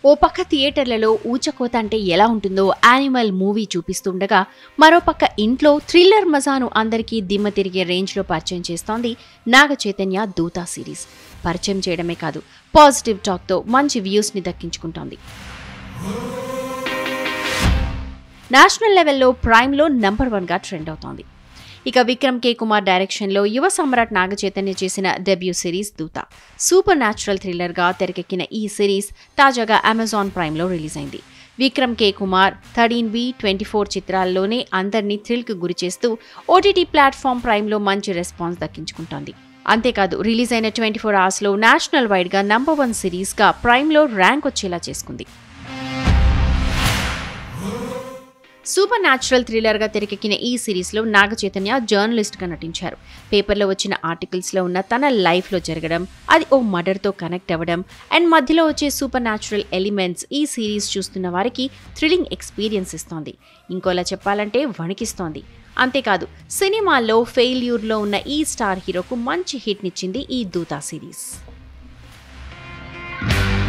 ఓ పక్క థియేటర్లలో ఊచకోత అంటే ఎలా ఉంటుందో యానిమల్ మూవీ చూపిస్తుండగా మరోపక్క ఇంట్లో థ్రిల్లర్ మజాను అందరికీ దిమ్మ తిరిగే రేంజ్లో పరిచయం చేస్తోంది నాగ చైతన్య దూతా సిరీస్ పరిచయం చేయడమే కాదు పాజిటివ్ టాక్తో మంచి వ్యూస్ని దక్కించుకుంటోంది నేషనల్ లెవెల్లో ప్రైమ్లో నంబర్ వన్గా ట్రెండ్ అవుతోంది ఇక విక్రమ్ కే కుమార్ డైరెక్షన్లో యువ సమ్రాట్ నాగ చైతన్య చేసిన debut series Dhootha super natural థ్రిల్లర్గా తెరకెక్కిన ఈ సిరీస్ తాజాగా అమెజాన్ ప్రైమ్లో రిలీజ్ అయింది Vikram K Kumar thirteen B twenty four చిత్రాల్లోనే అందరినీ థ్రిల్కి గురి చేస్తూ ఓటీటీ ప్లాట్ఫామ్ ప్రైమ్లో మంచి రెస్పాన్స్ దక్కించుకుంటోంది అంతేకాదు రిలీజ్ అయిన ట్వంటీ ఫోర్ అవర్స్లో నేషనల్ వైడ్గా నంబర్ వన్ సిరీస్గా ప్రైమ్లో ర్యాంక్ వచ్చేలా చేసుకుంది సూపర్ న్యాచురల్ థ్రిల్లర్గా తెరకెక్కిన ఈ సిరీస్లో నాగ చైతన్య జర్నలిస్ట్గా నటించారు పేపర్లో వచ్చిన ఆర్టికల్స్లో ఉన్న తన లైఫ్లో జరగడం అది ఓ మర్డర్తో కనెక్ట్ అవ్వడం అండ్ మధ్యలో వచ్చే సూపర్ న్యాచురల్ ఎలిమెంట్స్ ఈ సిరీస్ చూస్తున్న వారికి థ్రిల్లింగ్ ఎక్స్పీరియన్స్ ఇస్తోంది ఇంకోలా చెప్పాలంటే వణికిస్తోంది అంతేకాదు సినిమాల్లో ఫెయిల్యూర్లో ఉన్న ఈ స్టార్ హీరోకు మంచి హిట్నిచ్చింది ఈ దూతా సిరీస్